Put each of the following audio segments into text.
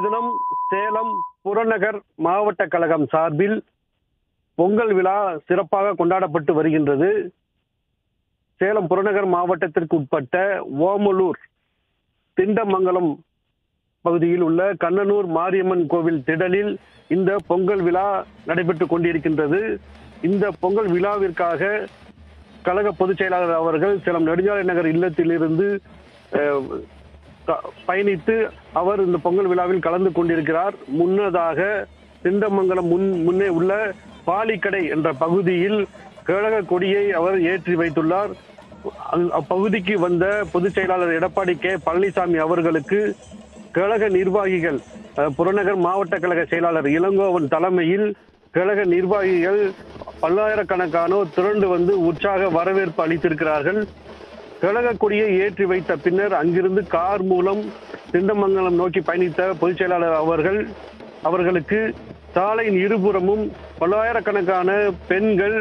தினம் சேலம் புறநகர் மாவட்ட கழகம் சார்பில் பொங்கல் விழா சிறப்பாக கொண்டாடப்பட்டு வருகின்றது சேலம் புறநகர் மாவட்டத்திற்கு உட்பட்ட ஓமலூர் திண்டமங்கலம் பகுதியில் உள்ள கண்ணனூர் மாரியம்மன் கோவில் திடலில் இந்த பொங்கல் விழா நடைபெற்றுக் கொண்டிருக்கின்றது இந்த பொங்கல் விழாவிற்காக கழக பொதுச் செயலாளர் அவர்கள் சேலம் நெடுஞ்சாலை நகர் இல்லத்திலிருந்து அஹ், க- பயணித்து அவர் இந்த பொங்கல் விழாவில் கலந்து கொண்டிருக்கிறார் முன்னதாக திண்டமங்கலம் முன் முன்னே உள்ள பாலிக்கடை என்ற பகுதியில் கழக கொடியை அவர் ஏற்றி வைத்துள்ளார் அங்- அப்பகுதிக்கு வந்த பொதுச் செயலாளர் எடப்பாடி கே பழனிசாமி அவர்களுக்கு கழக நிர்வாகிகள் அஹ், புறநகர் மாவட்ட கழக செயலாளர் இளங்கோவன் தலைமையில் கழக நிர்வாகிகள் பல்லாயிரக்கணக்கானோர் திரண்டு வந்து உற்சாக வரவேற்பு அளித்திருக்கிறார்கள் கழக கொடியை ஏற்றி வைத்த பின்னர் அங்கிருந்து கார் மூலம் திண்டமங்கலம் நோக்கி பயணித்த பொதுச் செயலாளர் அவர்கள் அவர்களுக்கு சாலையின் இருபுறமும் பல்லாயிரக்கணக்கான பெண்கள்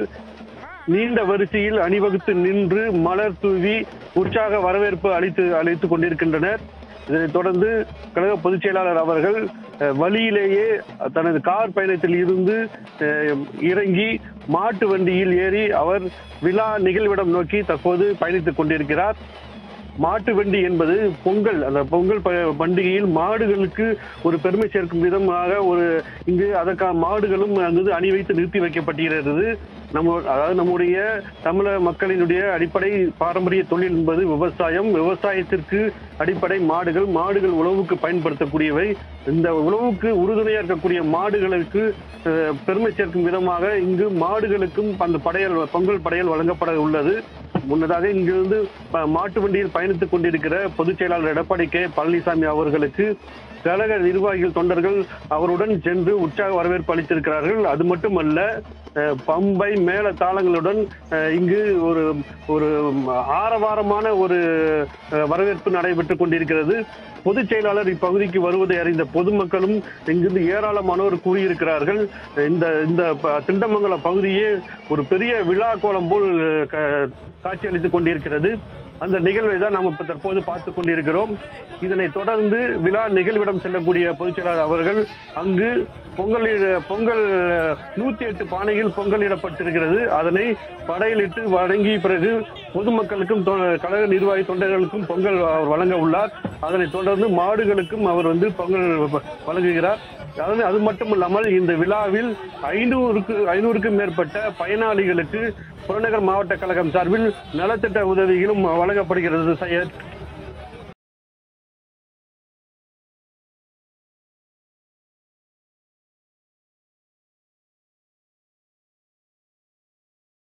நீண்ட வரிசையில் அணிவகுத்து நின்று மலர் தூவி உற்சாக வரவேற்பு அளித்து அளித்துக் கொண்டிருக்கின்றனர் இதனைத் தொடர்ந்து கழக பொதுச் செயலாளர் அவர்கள் அஹ், வழியிலேயே தனது கார் பயணத்தில் இருந்து அஹ், இறங்கி மாட்டு வண்டியில் ஏறி அவர் விழா நிகழ்விடம் நோக்கி தற்போது பயணித்துக் கொண்டிருக்கிறார் மாட்டு வண்டி என்பது பொங்கல் அந்த பொங்கல் ப- பண்டிகையில் மாடுகளுக்கு ஒரு பெருமை சேர்க்கும் விதமாக ஒரு இங்கு அதற்கான மாடுகளும் அங்கு அணி வைத்து நிறுத்தி வைக்கப்பட்டிருக்கிறது நம்ம அதாவது நம்முடைய தமிழக மக்களினுடைய அடிப்படை பாரம்பரிய தொழில் என்பது விவசாயம் விவசாயத்திற்கு அடிப்படை மாடுகள் மாடுகள் உழவுக்கு பயன்படுத்தக்கூடியவை இந்த உழவுக்கு உறுதுணையா இருக்கக்கூடிய மாடுகளுக்கு அஹ், பெருமை சேர்க்கும் விதமாக இங்கு மாடுகளுக்கும் அந்த படையல் பொங்கல் படையல் வழங்கப்பட உள்ளது முன்னதாக இங்கிருந்து ப- மாட்டு வண்டியில் பயணித்துக் கொண்டிருக்கிற பொதுச் செயலாளர் எடப்பாடி கே பழனிசாமி அவர்களுக்கு கழக நிர்வாகிகள் தொண்டர்கள் அவருடன் சென்று உற்சாக வரவேற்பு அளித்திருக்கிறார்கள் அது மட்டுமல்ல அஹ், பம்பை மேல தாளங்களுடன் அஹ், இங்கு ஒரு ஒரு ஆரவாரமான ஒரு அஹ், வரவேற்பு நடைபெற்றுக் கொண்டிருக்கிறது பொதுச் செயலாளர் இப்பகுதிக்கு வருவதை அறிந்த பொதுமக்களும் இங்கிருந்து ஏராளமானோர் கூறியிருக்கிறார்கள் இந்த இந்த ப- திண்டமங்கலம் பகுதியே ஒரு பெரிய விழா கோலம் போல் அஹ், க- காட்சியளித்துக் கொண்டிருக்கிறது அந்த நிகழ்வை தான் நாம் இப்ப தற்போது பார்த்துக் கொண்டிருக்கிறோம் இதனை தொடர்ந்து விழா நிகழ்விடம் செல்லக்கூடிய பொதுச் செயலாளர் அவர்கள் அங்கு பொங்கல் பொங்கல் நூத்தி எட்டு பானையில் பொங்கலிடப்பட்டிருக்கிறது அதனை படையிலிட்டு வழங்கிய பிறகு பொதுமக்களுக்கும் தொ- கழக நிர்வாகி தொண்டர்களுக்கும் பொங்கல் அவர் வழங்க உள்ளார் அதனைத் தொடர்ந்து மாடுகளுக்கும் அவர் வந்து பொங்கல் வ- வழங்குகிறார் அதாவது அது மட்டுமல்லாமல் இந்த விழாவில் ஐநூறுக்கு ஐநூறுக்கும் மேற்பட்ட பயனாளிகளுக்கு புறநகர் மாவட்ட கழகம் சார்பில் நலத்திட்ட உதவிகளும் வழங்கப்படுகிறது சையத்